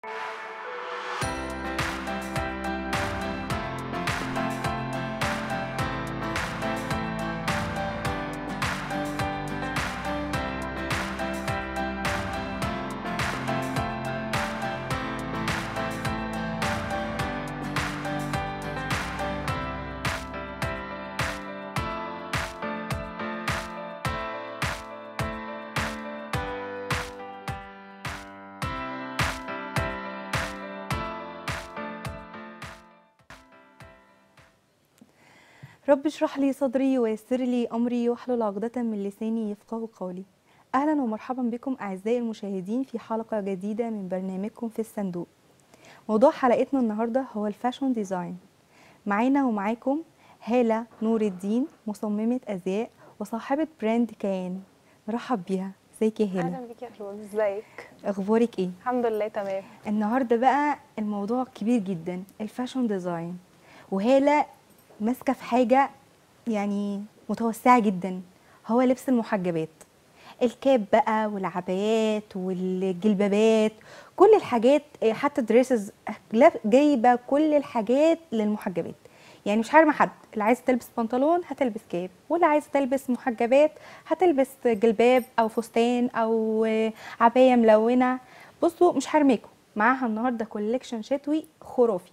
رب اشرح لي صدري ويسر لي امري واحلل عقدة من لساني يفقه قولي اهلا ومرحبا بكم اعزائي المشاهدين في حلقة جديدة من برنامجكم في الصندوق موضوع حلقتنا النهاردة هو الفاشون ديزاين معانا ومعاكم هالة نور الدين مصممة ازياء وصاحبة براند كيان نرحب بيها ازيك يا هالة اهلا بيك يا فلوس ازيك اخبارك ايه الحمد لله تمام النهارده بقى الموضوع كبير جدا الفاشون ديزاين وهالة ماسكه في حاجه يعني متوسعه جدا هو لبس المحجبات الكاب بقى والعبايات والجلبابات كل الحاجات إيه، حتى دريسز جايبه كل الحاجات للمحجبات يعني مش حارمه حد اللي عايزه تلبس بنطلون هتلبس كاب واللي عايزه تلبس محجبات هتلبس جلباب او فستان او آه، عبايه ملونه بصوا مش حارماكم معاها النهارده كوليكشن شتوي خرافي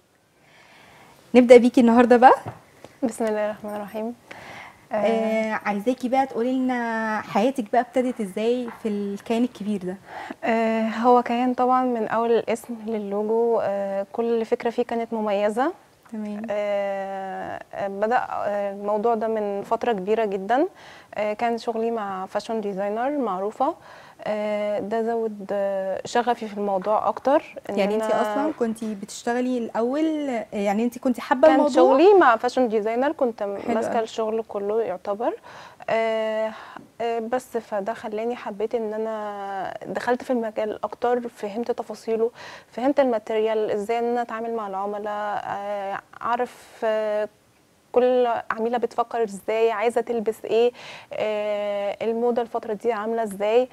نبدا بيكي النهارده بقى بسم الله الرحمن الرحيم آه آه عايزاكي بقى تقولي لنا حياتك بقى ابتدت ازاي في الكيان الكبير ده آه هو كيان طبعا من اول الاسم للوجو آه كل فكره فيه كانت مميزه تمام آه آه، بدا آه، الموضوع ده من فتره كبيره جدا آه كان شغلي مع فاشون ديزاينر معروفه آه ده زود آه، شغفي في الموضوع اكتر إن يعني انت أنا- اصلا كنتي بتشتغلي الاول يعني انت كنتي حابه كان الموضوع شغلي مع فاشن ديزاينر كنت حلو ماسكه أوي. الشغل كله يعتبر آه آه بس فده خلاني حبيت ان انا دخلت في المجال اكتر فهمت تفاصيله فهمت الماتيريال ازاي ان انا اتعامل مع العملاء آه اعرف آه كل عميله بتفكر ازاي عايزه تلبس ايه آه الموضه الفتره دي عامله ازاي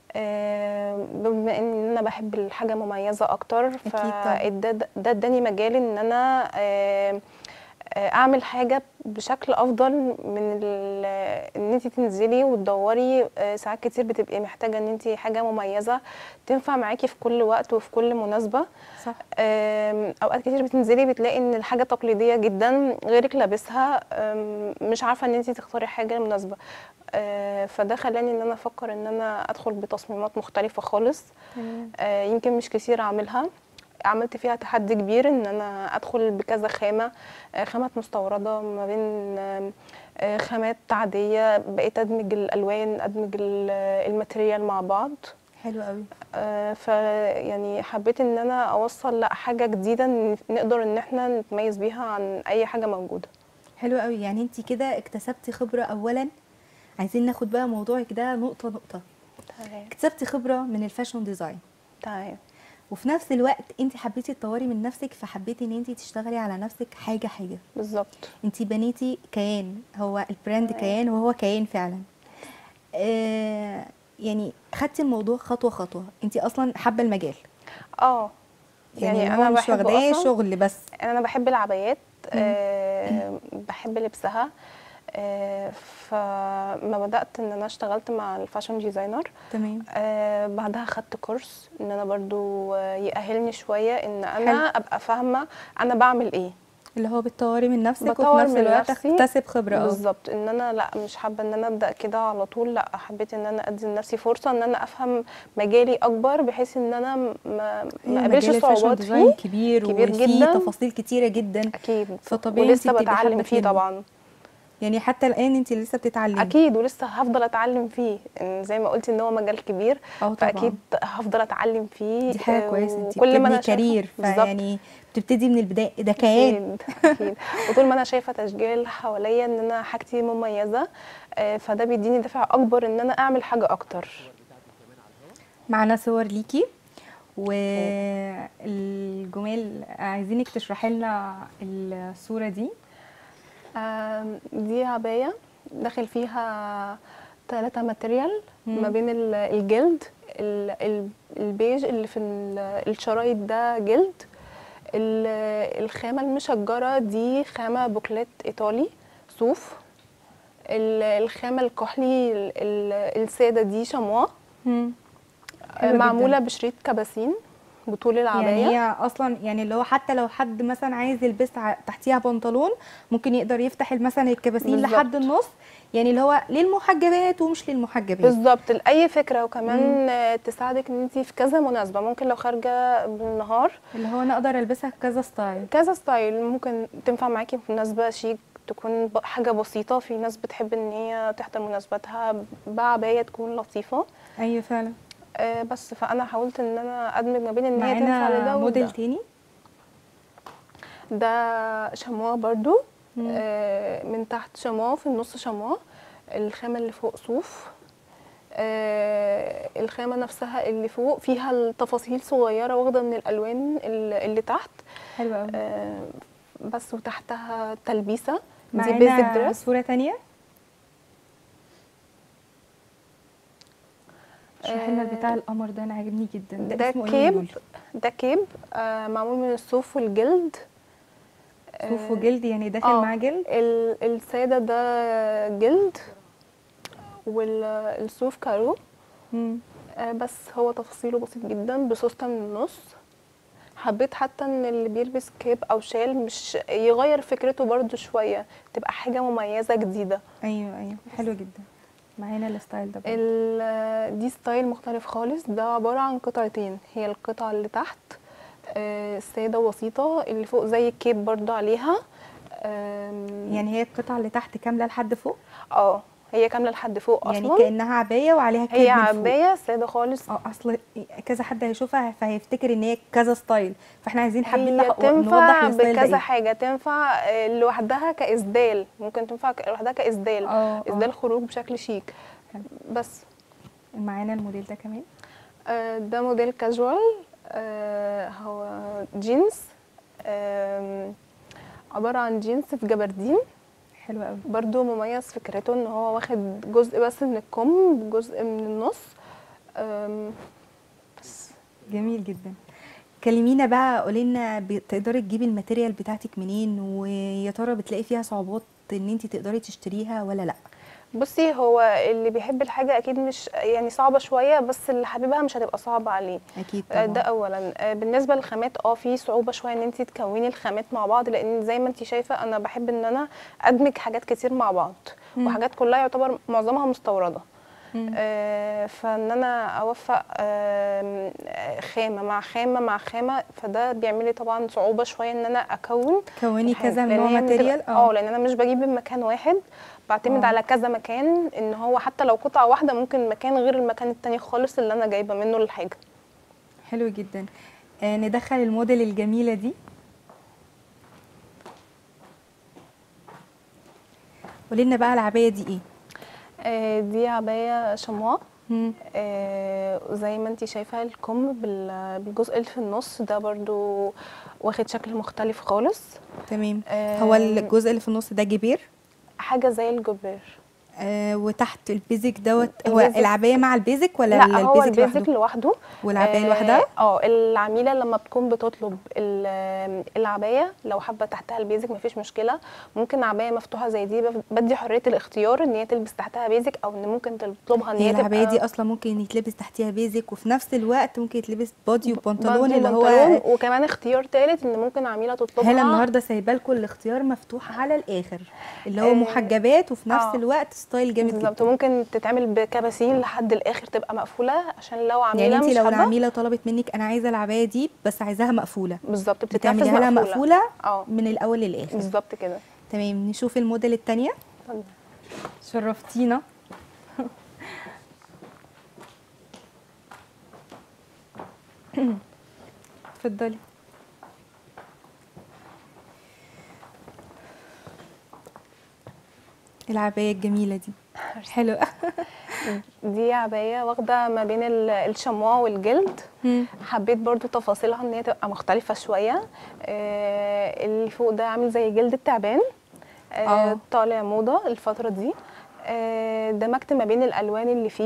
آه، بما ان انا بحب الحاجه مميزه اكتر طبعاً. فده ده اداني مجال ان انا آه، آه، اعمل حاجه بشكل افضل من ال- ان انت تنزلي وتدوري آه، ساعات كتير بتبقي محتاجه ان انت حاجه مميزه تنفع معاكي في كل وقت وفي كل مناسبه صح آم، اوقات كتير بتنزلي بتلاقي ان الحاجه تقليديه جدا غيرك لابسها آم، مش عارفه ان انت تختاري حاجه مناسبه آه، فده خلاني ان انا افكر ان انا ادخل بتصميمات مختلفه خالص تمام آه، يمكن مش كتير اعملها عملت فيها تحدي كبير ان انا ادخل بكذا خامه آه، خامات مستورده ما بين آم، آه، خامات عاديه بقيت ادمج الالوان ادمج ال- الماتريال مع بعض حلو قوي آه، ف يعني حبيت ان انا اوصل لا حاجه جديده ن- نقدر ان احنا نتميز بيها عن اي حاجه موجوده حلو قوي يعني انت كده اكتسبتي خبره اولا عايزين ناخد بقى موضوعك ده نقطه نقطه تمام اكتسبتي خبره من الفاشون ديزاين تمام وفي نفس الوقت انت حبيتي تطوري من نفسك فحبيتي ان انت تشتغلي على نفسك حاجه حاجه بالظبط انت بنيتي كيان هو البراند تمام. كيان وهو كيان فعلا آه يعني خدتي الموضوع خطوه خطوه انت اصلا حابه المجال اه يعني, يعني هو انا مش بحب واخداه أصلاً- شغل بس انا بحب العبايات آه بحب لبسها آه فما بدات ان انا اشتغلت مع الفاشن ديزاينر تمام آه بعدها خدت كورس ان انا برضو آه، يأهلني شويه ان انا حلو. ابقى فاهمه انا بعمل ايه اللي هو بتطوري من نفسك وفي بطور نفس من الوقت نفسي. تكتسب خبره اه بالظبط ان انا لا مش حابه ان انا ابدا كده على طول لا حبيت ان انا ادي لنفسي فرصه ان انا افهم مجالي اكبر بحيث ان انا ما ما أيوة، اقابلش مجال الفاشن صعوبات ديزاين فيه كبير, كبير وفيه جداً. تفاصيل كتيره جدا اكيد فطبيعي ولسه انت تبقي بتعلم حابة فيه تنمي. طبعا يعني حتى الان انت لسه بتتعلمي اكيد ولسه هفضل اتعلم فيه إن زي ما قلتي ان هو مجال كبير اه طبعا فاكيد هفضل اتعلم فيه دي حاجه آه، كويسه انت وكل ما انا بتبني شايفة- كارير بالظبط. فيعني بتبتدي من البدايه ده كيان اكيد اكيد وطول ما انا شايفه تشجيع اللي حواليا ان انا حاجتي مميزه آه، فده بيديني دافع اكبر ان انا اعمل حاجه اكتر معانا صور ليكي والجمال عايزينك تشرحي لنا الصوره دي آم، دي عباية داخل فيها ثلاثة ماتريال مم. ما بين ال- الجلد ال- ال- البيج اللي في ال- الشرايط ده جلد ال- الخامة المشجرة دي خامة بوكليت إيطالي صوف ال- الخامة الكحلي ال- ال- السادة دي شموا مم. حلوة جداً. معمولة بشريط كباسين بطول العباية يعني هي اصلا يعني اللي هو حتى لو حد مثلا عايز يلبس ع- تحتيها بنطلون ممكن يقدر يفتح مثلا الكباسين بالظبط. لحد النص يعني اللي هو للمحجبات ومش للمحجبات بالظبط لاي فكره وكمان آه، تساعدك ان انت في كذا مناسبه ممكن لو خارجه بالنهار اللي هو انا اقدر البسها كذا ستايل كذا ستايل ممكن تنفع معاكي في مناسبه شيك تكون ب- حاجه بسيطه في ناس بتحب ان هي تحضر مناسباتها بعبايه تكون لطيفه ايوه فعلا آه، بس فانا حاولت ان انا ادمج ما بين ان هي تنفع معانا لده موديل وده تاني ده شموع برضو مم. آه، من تحت شموع في النص شموع الخامة اللي فوق صوف آه، الخامة نفسها اللي فوق فيها التفاصيل صغيرة واخدة من الألوان اللي اللي تحت حلوه قوي آه، بس وتحتها تلبيسة دي بيزك معانا دريس صوره تانية اشرحي لنا آه، بتاع القمر ده انا عاجبني جدا ده, ده اسمه ايه كيب دول؟ ده كيب آه، معمول من الصوف والجلد صوف آه، وجلد يعني داخل آه، معاه جلد ال- السادة ده جلد والصوف كارو مم. آه، بس هو تفاصيله بسيط جدا بسوستة من النص حبيت حتى ان اللي بيلبس كيب او شال مش يغير فكرته برضو شوية تبقى حاجة مميزة جديدة ايوه ايوه حلو جدا معانا الستايل ده برضه. ال- دي ستايل مختلف خالص ده عبارة عن قطعتين هي القطعة اللي تحت آه، سادة وسيطة اللي فوق زي الكيب برضو عليها آم، يعني هي القطعه اللي تحت كامله لحد فوق اه هي كاملة لحد فوق يعني اصلا كانها عبايه وعليها كيب هي من فوق. عباية سادة خالص اه اصل كذا حد هيشوفها فهيفتكر ان هي كذا ستايل فاحنا عايزين حابين هي نح- تنفع نوضح الستايل ده بكذا ايه حاجة تنفع آه، لوحدها كإسدال ممكن تنفع ك- لوحدها كإسدال اه اه إسدال خروج بشكل شيك حلو. بس معانا الموديل ده كمان آه، ده موديل كاجوال آه، هو جينز آم، عبارة عن جينز في جبردين حلو قوي برضو مميز فكرته ان هو واخد جزء بس من الكم جزء من النص آم، بس جميل جدا كلمينا بقى قولي لنا بتقدري تجيبي الماتيريال بتاعتك منين ويا ترى بتلاقي فيها صعوبات ان انت تقدري تشتريها ولا لا بصي هو اللي بيحب الحاجة أكيد مش يعني صعبة شوية بس اللي حاببها مش هتبقى صعبة عليه اكيد آه، طبعا ده اولا آه، بالنسبه للخامات اه في صعوبه شويه ان انت تكوني الخامات مع بعض لان زي ما انت شايفه انا بحب ان انا ادمج حاجات كتير مع بعض مم. وحاجات كلها يعتبر معظمها مستورده مم. آه، فان انا اوفق آم، آه، خامه مع خامه مع خامه فده بيعمل لي طبعا صعوبه شويه ان انا اكون كوني الحاجة. كذا لأن نوع هي بتبقى- ماتيريال اه لان انا مش بجيب من مكان واحد بعتمد آه. على كذا مكان ان هو حتى لو قطعه واحده ممكن مكان غير المكان التاني خالص اللي انا جايبه منه الحاجه حلو جدا آه ندخل الموديل الجميله دي قولي لنا بقى العبايه دي ايه آه، دي عباية شمواء مم. آه، زي ما انتي شايفة الكم بال- بالجزء اللي في النص ده برضو واخد شكل مختلف خالص تمام آه، هو الجزء اللي في النص ده جبير حاجة زي الجبير آه وتحت البيزك دوت هو البيزك- العبايه مع البيزك ولا لا هو البيزك البيزك لوحده لوحده والعبايه آه، لوحدها اه العميله لما بتكون بتطلب ال- العبايه لو حابه تحتها البيزك مفيش مشكله ممكن عبايه مفتوحه زي دي بف- بدي حريه الاختيار ان هي تلبس تحتها بيزك او ان ممكن تطلبها ان هي هي العبايه تبقى دي اصلا ممكن يتلبس تحتيها بيزك وفي نفس الوقت ممكن يتلبس بادي وبنطلون بادي اللي هو وبنطلون، وكمان اختيار ثالث ان ممكن عميله تطلبها هلا النهارده سايبه لكم الاختيار مفتوح على الاخر اللي هو آه، محجبات وفي نفس آه. الوقت ستايل جامد بالظبط جدا ممكن تتعمل بكباسين لحد الاخر تبقى مقفوله عشان لو عميله يعني انت مش لو حابة- العميله طلبت منك انا عايزه العبايه دي بس عايزاها مقفوله بالظبط بتتنفذ بتعمليها لها مقفوله مقفوله اه من الاول للاخر بالظبط كده تمام نشوف الموديل الثانيه اتفضل. شرفتينا اتفضلي العباية الجميلة دي حلوة دي عبايه واخده ما بين ال- الشموع والجلد حبيت برضو تفاصيلها ان هي تبقى مختلفه شويه آه اللي فوق ده عامل زي جلد التعبان آه آه. طالع موضه الفتره دي آه دمجت ما بين الالوان اللي فيه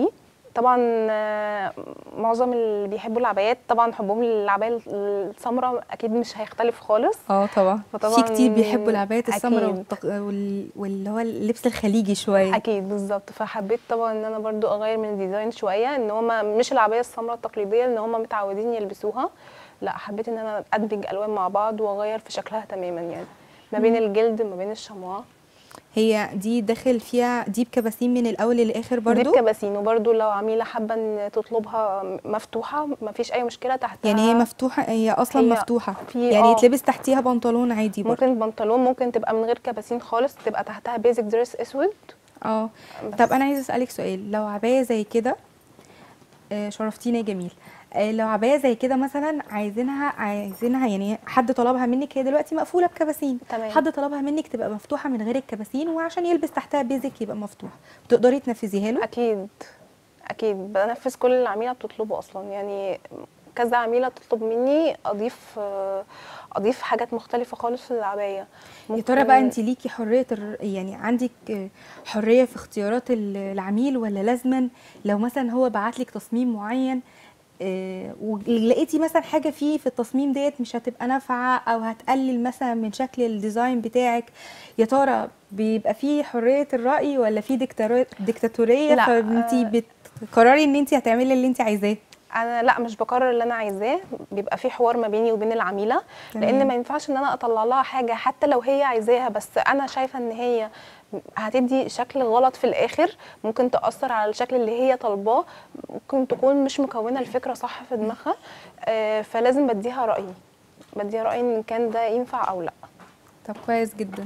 طبعا آه، معظم اللي بيحبوا العبايات طبعا حبهم للعباية السمراء اكيد مش هيختلف خالص اه طبعا في فطبعاً كتير بيحبوا العبايات السمراء أكيد. والتق... وال... واللي هو اللبس الخليجي شويه اكيد بالظبط فحبيت طبعا ان انا برضو اغير من الديزاين شويه ان هما مش العبايه السمراء التقليديه ان هما متعودين يلبسوها لا حبيت ان انا ادمج الوان مع بعض واغير في شكلها تماما يعني ما بين الجلد ما بين الشموع هي دي داخل فيها دي بكباسين من الاول للاخر دي برضو بكباسين وبرضو لو عميله حابه ان تطلبها مفتوحه ما فيش اي مشكله تحتها يعني هي مفتوحه هي اصلا هي مفتوحه في- يعني آه. يتلبس تحتيها بنطلون عادي برضو ممكن بنطلون ممكن تبقى من غير كباسين خالص تبقى تحتها بيزك دريس اسود اه بس. طب انا عايزه اسالك سؤال لو عبايه زي كده آه، شرفتينا يا جميل آه، لو عبايه زي كده مثلا عايزينها عايزينها يعني حد طلبها منك هي دلوقتي مقفوله بكباسين تمام. حد طلبها منك تبقى مفتوحه من غير الكباسين وعشان يلبس تحتها بيزك يبقى مفتوح تقدري تنفذيها له اكيد اكيد بنفذ كل اللي العميله بتطلبه اصلا يعني كذا عميله تطلب مني اضيف آه، اضيف حاجات مختلفه خالص في العبايه يا ترى بقى ممكن- انت ليكي حريه الر- يعني عندك آه، حريه في اختيارات ال- العميل ولا لازما لو مثلا هو بعت لك تصميم معين آه، ولقيتي مثلا حاجه فيه في التصميم ديت مش هتبقى نافعه او هتقلل مثلا من شكل الديزاين بتاعك يا ترى بيبقى فيه حريه الراي ولا فيه ديكتاتوريه ديكتاتوريه لا، فانت آه. بتقرري ان انت هتعملي اللي انت عايزاه انا لا مش بقرر اللي انا عايزاه بيبقى في حوار ما بيني وبين العميله تمام. لان ما ينفعش ان انا اطلع لها حاجه حتى لو هي عايزاها بس انا شايفه ان هي هتدي شكل غلط في الاخر ممكن تاثر على الشكل اللي هي طالباه ممكن تكون مش مكونه الفكره صح في دماغها آه، فلازم بديها رايي بديها رايي ان كان ده ينفع او لا طب كويس جدا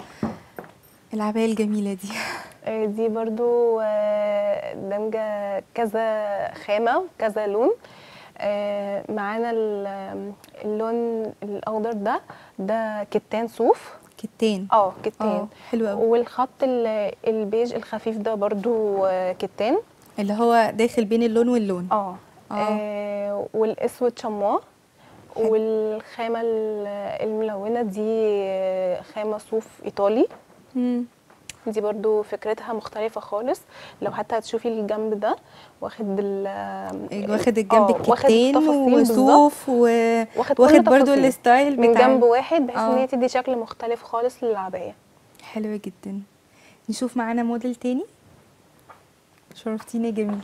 العبايه الجميله دي آه، دي برضو آه، دمجة كذا خامة كذا لون آه، معانا ال- اللون الأخضر ده ده كتان صوف كتان اه كتان اه حلو قوي والخط ال- البيج الخفيف ده برضو آه، كتان اللي هو داخل بين اللون واللون اه آه. آه، والاسود شمواه حلو. والخامة ال- الملونة دي آه، خامة صوف إيطالي مم. دي برضو فكرتها مختلفة خالص لو حتى هتشوفي الجنب ده واخد ال واخد الجنب آه، واخد الكتان التفاصيل بالظبط. وصوف و... واخد كل واخد برضو تفاصيل الستايل من بتاع جنب واحد بحيث ان آه. هي تدي شكل مختلف خالص للعباية حلوة جدا نشوف معانا موديل تاني شرفتينا جميل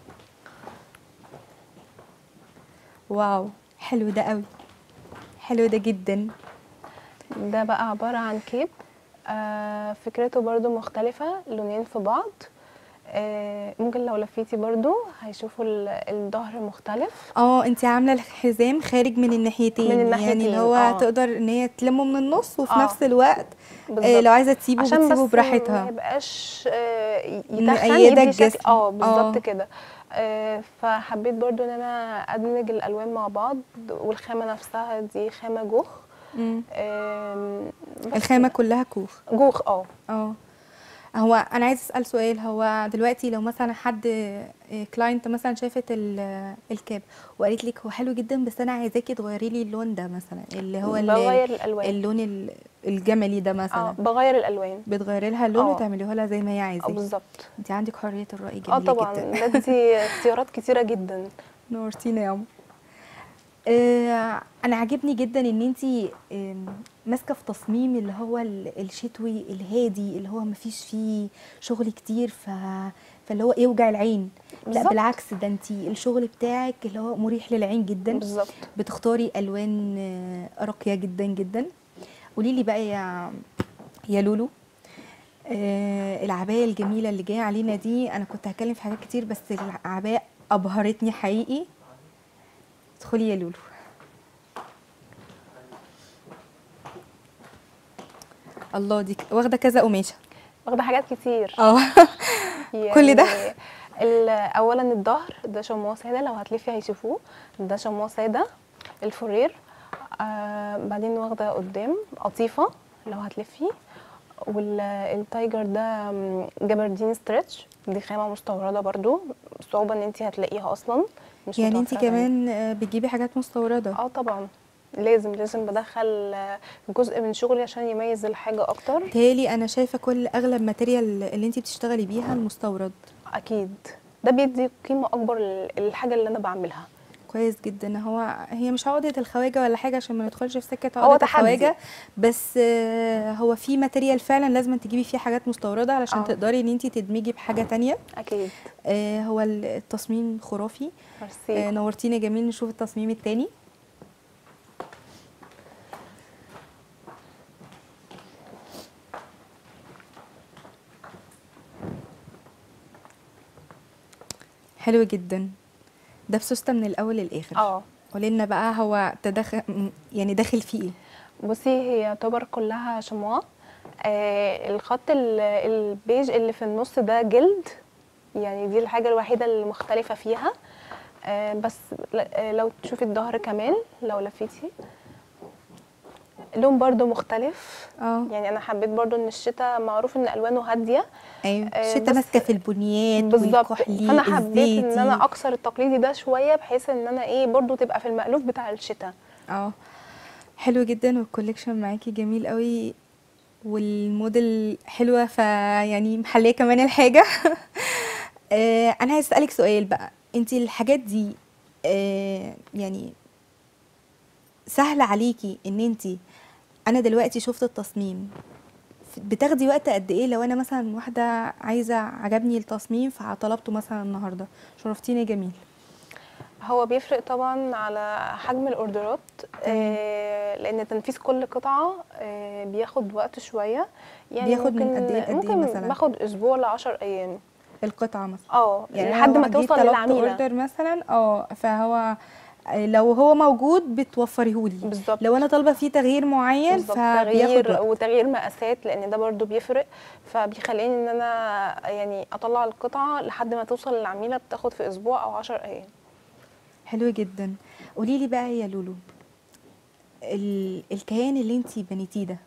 واو حلو ده قوي حلو ده جدا ده بقى عبارة عن كيب آه فكرته برضو مختلفة لونين في بعض آه ممكن لو لفيتي برضو هيشوفوا ال- الظهر مختلف اه انت عامله الحزام خارج من الناحيتين من يعني الناحيتين، اللي هو آه. تقدر ان هي تلمه من النص وفي آه. نفس الوقت آه بالظبط. لو عايزه تسيبه عشان بتسيبه بس براحتها ما يبقاش آه، يتخن مقيدة يدي شكل الجسم. اه بالظبط آه. كده آه، فحبيت برضو ان انا ادمج الالوان مع بعض والخامه نفسها دي خامه جوخ مم. آم، بس الخامه كلها كوخ جوخ اه اه هو انا عايز اسال سؤال هو دلوقتي لو مثلا حد كلاينت مثلا شافت ال- الكاب وقالت لك هو حلو جدا بس انا عايزاكي تغيري لي اللون ده مثلا اللي هو ال- بغير الالوان اللون ال- الجملي ده اه مثلا بغير الالوان بتغيري لها اللون آه. وتعمليه لها زي ما هي اه عايزاه بالظبط انت عندك حريه الراي اه جميله طبعا جدا بدي اختيارات كتيره جدا نورتينا يا عم آه انا عاجبني جدا ان انت ماسكه في تصميم اللي هو ال- الشتوي الهادي اللي هو مفيش فيه شغل كتير ف فاللي هو يوجع العين لا بالظبط. بالعكس ده انت الشغل بتاعك اللي هو مريح للعين جدا بالظبط بتختاري الوان آه، راقيه جدا جدا قولي لي بقى يا يا لولو آه العبايه الجميله اللي جايه علينا دي انا كنت هتكلم في حاجات كتير بس العبايه ابهرتني حقيقي ادخلي يا لولو الله دي ك- واخده كذا قماشه واخده حاجات كتير اه يعني كل ده؟ ال- اولا الظهر ده شموع ساده لو هتلفي هيشوفوه ده شموع ساده الفورير آه بعدين واخده قدام قطيفه لو هتلفي والتايجر ده م، جبردين ستريتش دي خامه مستورده برضو صعوبه ان انت هتلاقيها اصلا مش يعني انت متوفرة هنا. كمان آه، بتجيبي حاجات مستورده اه طبعا لازم لازم بدخل آه، جزء من شغلي عشان يميز الحاجه اكتر تهيألي انا شايفه كل اغلب ماتيريال اللي انت بتشتغلي بيها المستورد اكيد ده بيدي قيمه اكبر لل- للحاجه اللي انا بعملها كويس جدا هو هي مش عقدة الخواجة ولا حاجة عشان ما ندخلش في سكة هو عقدة تحدي. الخواجة بس آه، هو في ماتيريال فعلا لازم تجيبي فيه حاجات مستوردة علشان آه. تقدري ان انت تدمجي بحاجة تانية اكيد آه، هو التصميم خرافي آه، ميرسي نورتينا جميل نشوف التصميم التاني حلو جدا ده بسوسته من الاول للاخر اه قولي لنا بقى هو تدخل يعني داخل فيه ايه بصي هي يعتبر كلها شموع آه الخط ال- البيج اللي في النص ده جلد يعني دي الحاجة الوحيدة المختلفة فيها آه بس ل- آه، لو تشوفي الظهر كمان لو لفيتي لون برضو مختلف اه يعني انا حبيت برضو ان الشتاء معروف ان الوانه هاديه ايوه آه، الشتا بس- ماسكه في البنيات بالظبط والكحلي فانا حبيت ان انا الزيتي. اكسر التقليدي ده شويه بحيث ان انا ايه برضو تبقى في المألوف بتاع الشتاء اه حلو جدا والكوليكشن معاكي جميل قوي والموديل حلوه فيعني محليه كمان الحاجه آه انا عايز اسالك سؤال بقى انت الحاجات دي آه يعني سهل عليكي ان انت انا دلوقتي شفت التصميم ف- بتاخدي وقت قد ايه لو انا مثلا واحده عايزه عجبني التصميم فطلبته مثلا النهارده شرفتيني جميل هو بيفرق طبعا على حجم الاوردرات آه لان تنفيذ كل قطعه آه بياخد وقت شويه يعني بياخد من ممكن قد إيه لقد إيه ممكن مثلاً؟ باخد اسبوع ل 10 ايام القطعه مثلا اه يعني لحد أنا ما لو جيت توصل طلبت للعميله اوردر مثلا اه فهو لو هو موجود بتوفريهولي بالظبط لو انا طالبه فيه تغيير معين بالظبط فبياخد تغيير وقت وتغيير مقاسات لان ده برضو بيفرق فبيخليني ان انا يعني اطلع القطعه لحد ما توصل للعميله بتاخد في اسبوع او 10 ايام حلو جدا قولي لي بقى يا لولو ال... الكيان اللي انتي بنيتيه ده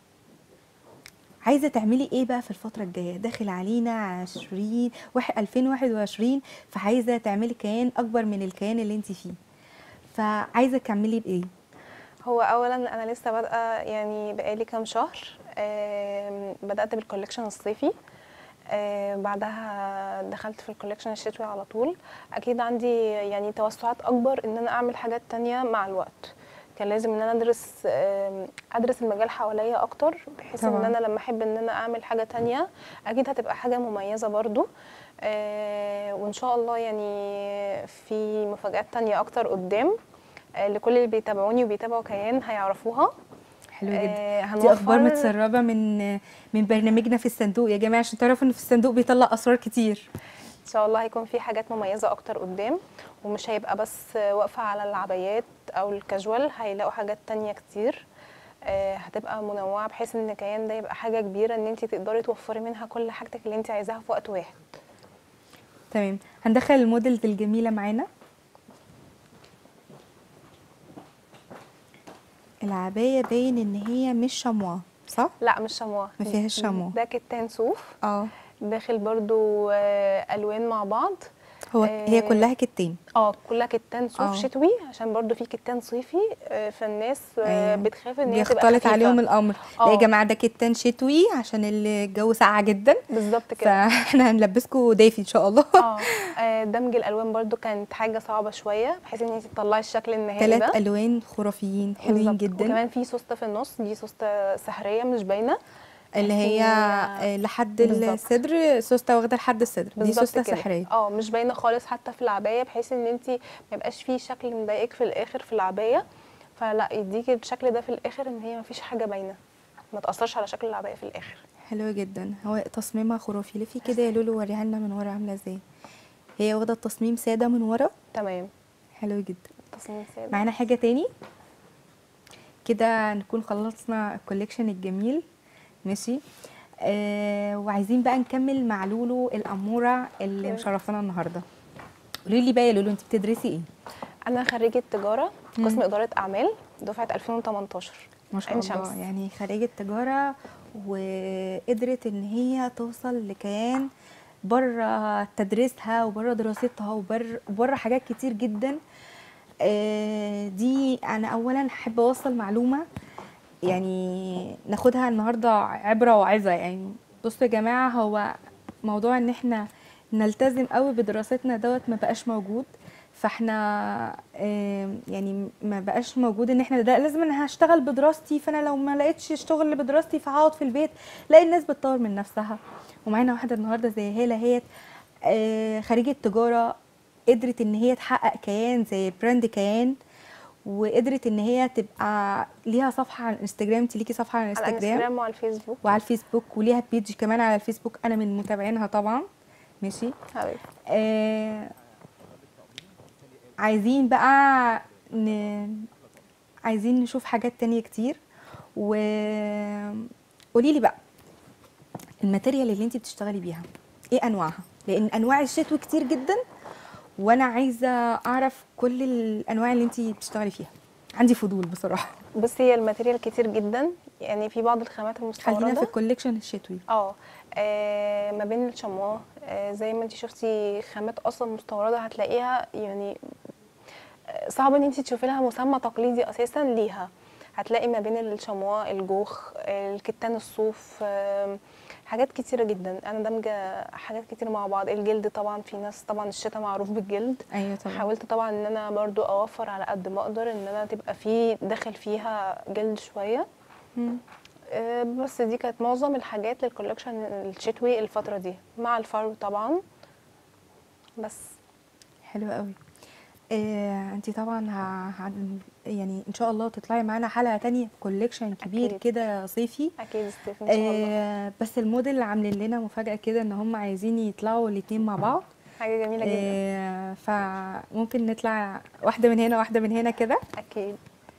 عايزه تعملي ايه بقى في الفتره الجايه داخل علينا 20 واحد 2021 فعايزه تعملي كيان اكبر من الكيان اللي انتي فيه فعايزه تكملي بايه هو اولا انا لسه بادئه يعني بقالي كام شهر آم، بدات بالكوليكشن الصيفي آه، بعدها دخلت في الكوليكشن الشتوي على طول اكيد عندي يعني توسعات اكبر ان انا اعمل حاجات تانية مع الوقت كان لازم ان انا ادرس آم، ادرس المجال حواليا اكتر بحيث ان طبعاً. انا لما احب ان انا اعمل حاجه تانية اكيد هتبقى حاجه مميزه برضو آه، وان شاء الله يعني في مفاجآت تانية اكتر قدام آه، لكل اللي بيتابعوني وبيتابعوا كيان هيعرفوها حلو جدا آه، دي اخبار هنوفر- متسربه من من برنامجنا في الصندوق يا جماعه عشان تعرفوا ان في الصندوق بيطلع اسرار كتير ان شاء الله هيكون في حاجات مميزه اكتر قدام ومش هيبقى بس واقفه على العبايات او الكاجوال هيلاقوا حاجات تانية كتير آه، هتبقى منوعه بحيث ان الكيان ده يبقى حاجه كبيره ان انت تقدري توفري منها كل حاجتك اللي انت عايزاها في وقت واحد تمام هندخل الموديلز الجميله معانا العبايه باين ان هي مش شمواه صح لا مش شموع ما فيهاش شموع. ده كتان صوف اه داخل برضو آه، الوان مع بعض هو آه، هي كلها كتان اه كلها كتان صوف آه. شتوي عشان برضو في كتان صيفي آه، فالناس آه، أيوة. بتخاف ان هي تبقى بيختلط خفيفة. عليهم الامر لا يا آه. جماعه ده كتان شتوي عشان الجو ساقع جدا بالظبط كده فاحنا هنلبسكم دافي ان شاء الله اه آه، دمج الالوان برضو كانت حاجه صعبه شويه بحيث ان انت تطلعي الشكل النهائي ثلاث ده الوان خرافيين حلوين بالظبط. جدا وكمان في سوسته في النص دي سوسته سحريه مش باينه اللي بحيث هي إن هي- آه، لحد بالظبط. الصدر سوسته واخده لحد الصدر دي بالظبط سوسته كده. سحريه اه مش باينه خالص حتى في العبايه بحيث ان انت ما يبقاش فيه شكل مضايقك في الاخر في العبايه فلا يديكي الشكل ده في الاخر ان هي ما فيش حاجه باينه ما تاثرش على شكل العبايه في الاخر حلوة جدا هو تصميمها خرافي لفي كده يا لولو وريها لنا من ورا عامله ازاي هي واخده التصميم ساده من ورا تمام حلو جدا تصميم ساده معانا حاجه تاني كده نكون خلصنا الكوليكشن الجميل ماشي آه وعايزين بقى نكمل مع لولو الاموره اللي أوكي. مشرفانا النهارده قولي لي بقى يا لولو انت بتدرسي ايه انا خريجه تجاره مم. قسم اداره اعمال دفعه 2018 ما شاء عين الله شمس. يعني خريجة تجارة وقدرت ان هي توصل لكيان بره تدريسها وبره دراستها وبره وبره حاجات كتير جدا آه، دي انا اولا احب اوصل معلومة يعني ناخدها النهارده عبرة وعظة يعني بصوا يا جماعة هو موضوع ان احنا نلتزم قوي بدراستنا دوت ما بقاش موجود فاحنا آم، يعني ما بقاش موجود ان احنا ده لازم انا هشتغل بدراستي فانا لو ما لقيتش شغل بدراستي فهقعد في البيت لا الناس بتطور من نفسها ومعانا واحده النهارده زي هاله هي آه، خريجه تجاره قدرت ان هي تحقق كيان زي براند كيان وقدرت ان هي تبقى ليها صفحه على الانستجرام انت ليكي صفحه على على الانستجرام الانستجرام وعلى الفيسبوك وعلى الفيسبوك وليها بيج كمان على الفيسبوك انا من متابعينها طبعا ماشي حبيبي آه عايزين بقى ن... عايزين نشوف حاجات تانية كتير و قولي لي بقى الماتيريال اللي انت بتشتغلي بيها ايه انواعها لان انواع الشتوي كتير جدا وانا عايزه اعرف كل الانواع اللي انت بتشتغلي فيها عندي فضول بصراحه بصي هي الماتيريال كتير جدا يعني في بعض الخامات خلينا في المستورده الكوليكشن الشتوي اه آه، ما بين الشمواه آه، زي ما انت شفتي خامات اصلا مستورده هتلاقيها يعني آه، صعب ان انت تشوفي لها مسمى تقليدي اساسا ليها هتلاقي ما بين الشمواه الجوخ آه، الكتان الصوف آه، حاجات كتيره جدا انا دامجه حاجات كتير مع بعض الجلد طبعا في ناس طبعا الشتاء معروف بالجلد ايوه طبعا حاولت طبعا ان انا برضو اوفر على قد ما اقدر ان انا تبقى في داخل فيها جلد شويه مم. آه، بس دي كانت معظم الحاجات للكولكشن الشتوي الفترة دي مع الفرو طبعا بس حلو قوي آه، انت طبعا ه... ه... يعني ان شاء الله تطلعي معانا حلقه تانية كوليكشن كبير أكيد. كده صيفي اكيد ستيف ان شاء الله آه بس الموديل اللي عاملين لنا مفاجاه كده ان هم عايزين يطلعوا الاتنين مع بعض حاجة جميلة جدا آه فممكن نطلع واحده من هنا واحده من هنا كده اكيد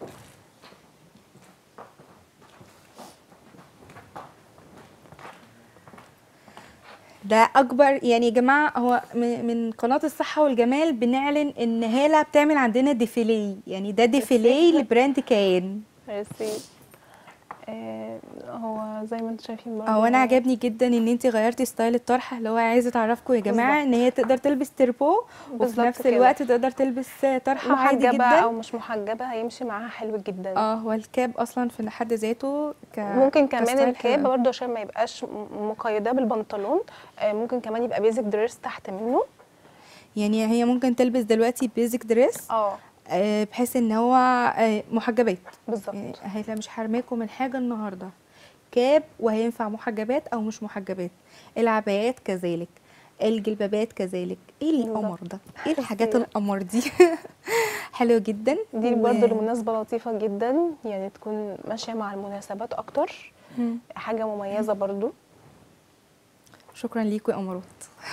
ده اكبر يعني يا جماعه هو من من قناه الصحه والجمال بنعلن ان هاله بتعمل عندنا ديفيلي يعني ده ديفيلي لبراند كيان ميرسي آه، هو زي ما انتم شايفين برضه هو انا عجبني جدا ان انت غيرتي ستايل الطرحه اللي هو عايزه تعرفكم يا جماعه ان هي تقدر تلبس تربو وفي بالظبط نفس كده. الوقت تقدر تلبس طرحه عادي محجبة او جدا مش محجبة هيمشي معاها حلو جدا اه هو الكاب اصلا في حد ذاته ك... ممكن كمان كستايل الكاب حلو. برضه عشان ما يبقاش م- مقيدة بالبنطلون آه، ممكن كمان يبقى بيزك دريس تحت منه يعني هي ممكن تلبس دلوقتي بيزك دريس اه آه بحيث ان هو آه محجبات بالظبط يعني هي مش حرماكم من حاجه النهارده كاب وهينفع محجبات او مش محجبات العبايات كذلك الجلبابات كذلك ايه القمر بالظبط. ده ايه الحاجات كتير. القمر دي حلو جدا دي و- برضه لمناسبة لطيفة جدا يعني تكون ماشية مع المناسبات أكتر مم. حاجة مميزة برضه شكرا ليكم يا قمرات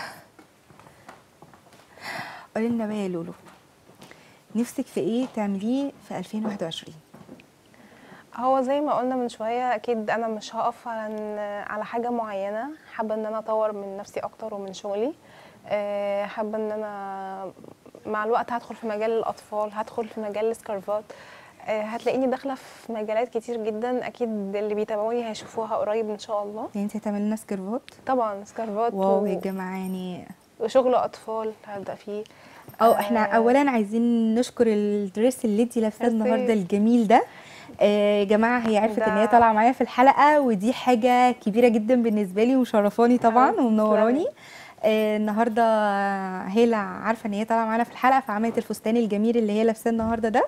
قولي لنا بقى يا لولو نفسك في ايه تعمليه في 2021 هو زي ما قلنا من شوية أكيد أنا مش هقف على إن- على حاجة معينة حابة إن أنا أطور من نفسي أكتر ومن شغلي آه، حابة إن أنا مع الوقت هدخل في مجال الأطفال هدخل في مجال السكارفات آه، هتلاقيني داخلة في مجالات كتير جدا أكيد اللي بيتابعوني هيشوفوها قريب إن شاء الله يعني انت هتعملي لنا سكرفات طبعا سكارفات واو و- يا جماعه يعني وشغل أطفال هبدأ فيه او احنا آه، اولا عايزين نشكر الدريس اللي انت لابساه ميرسي. النهارده الجميل ده آه، يا جماعه هي عرفت ان هي ده- طالعه معايا في الحلقه ودي حاجه كبيره جدا بالنسبه لي ومشرفاني طبعا حبيبتي، ومنوراني تسلمي. آه، النهارده هيلا عارفه ان هي طالعه معانا في الحلقه فعملت الفستان الجميل اللي هي لابساه النهارده ده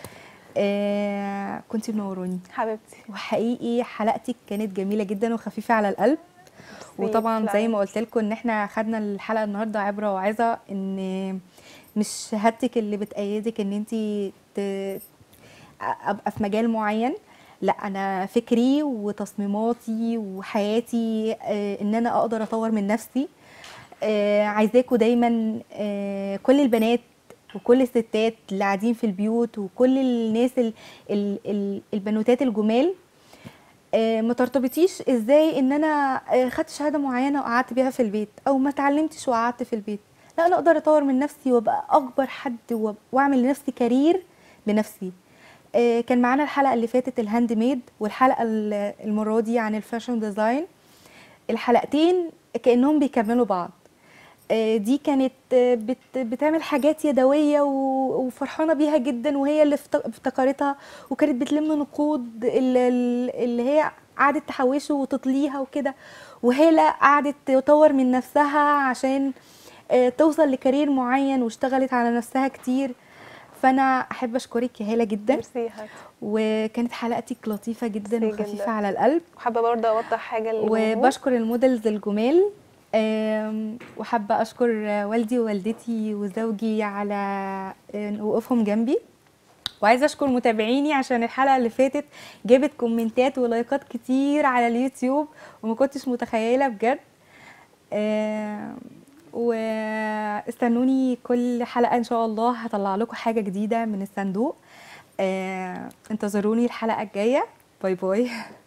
آه، كنتي منوراني حبيبتي وحقيقي حلقتك كانت جميله جدا وخفيفه على القلب وطبعا زي تسلمي. ما قلت لكم ان احنا خدنا الحلقه النهارده عبره وعظه ان مش شهادتك اللي بتأيدك ان انت ت... ابقى في مجال معين لا انا فكري وتصميماتي وحياتي آه، ان انا اقدر اطور من نفسي آه، عايزاكم دايما آه، كل البنات وكل الستات اللي قاعدين في البيوت وكل الناس ال ال ال البنوتات الجمال آه، ما ترتبطيش ازاي ان انا آه، خدت شهاده معينه وقعدت بيها في البيت او ما اتعلمتش وقعدت في البيت لا انا اقدر اطور من نفسي وابقى اكبر حد وأب- واعمل لنفسي كارير بنفسي آه، كان معانا الحلقه اللي فاتت الهاند ميد والحلقه ال- المره دي عن الفاشن ديزاين الحلقتين كانهم بيكملوا بعض آه، دي كانت آه، بت بتعمل حاجات يدويه و- وفرحانه بيها جدا وهي اللي افت- افتكرتها وكانت بتلم نقود ال- ال- اللي هي قعدت تحوشه وتطليها وكده وهالة قعدت تطور من نفسها عشان آه، توصل لكارير معين واشتغلت على نفسها كتير فانا احب اشكرك يا هاله جدا ميرسي يا هات. وكانت حلقتك لطيفه جدا ميرسي وخفيفه جداً. على القلب وحابه برضه اوضح حاجه للجمهور. وبشكر المودلز الجمال آم، وحابة أشكر والدي ووالدتي وزوجي على آه، وقوفهم جنبي وعايزة أشكر متابعيني عشان الحلقة اللي فاتت جابت كومنتات ولايكات كتير على اليوتيوب وما كنتش متخيلة بجد آم، واستنوني كل حلقة إن شاء الله هطلع لكم حاجة جديدة من الصندوق آه، انتظروني الحلقة الجاية باي باي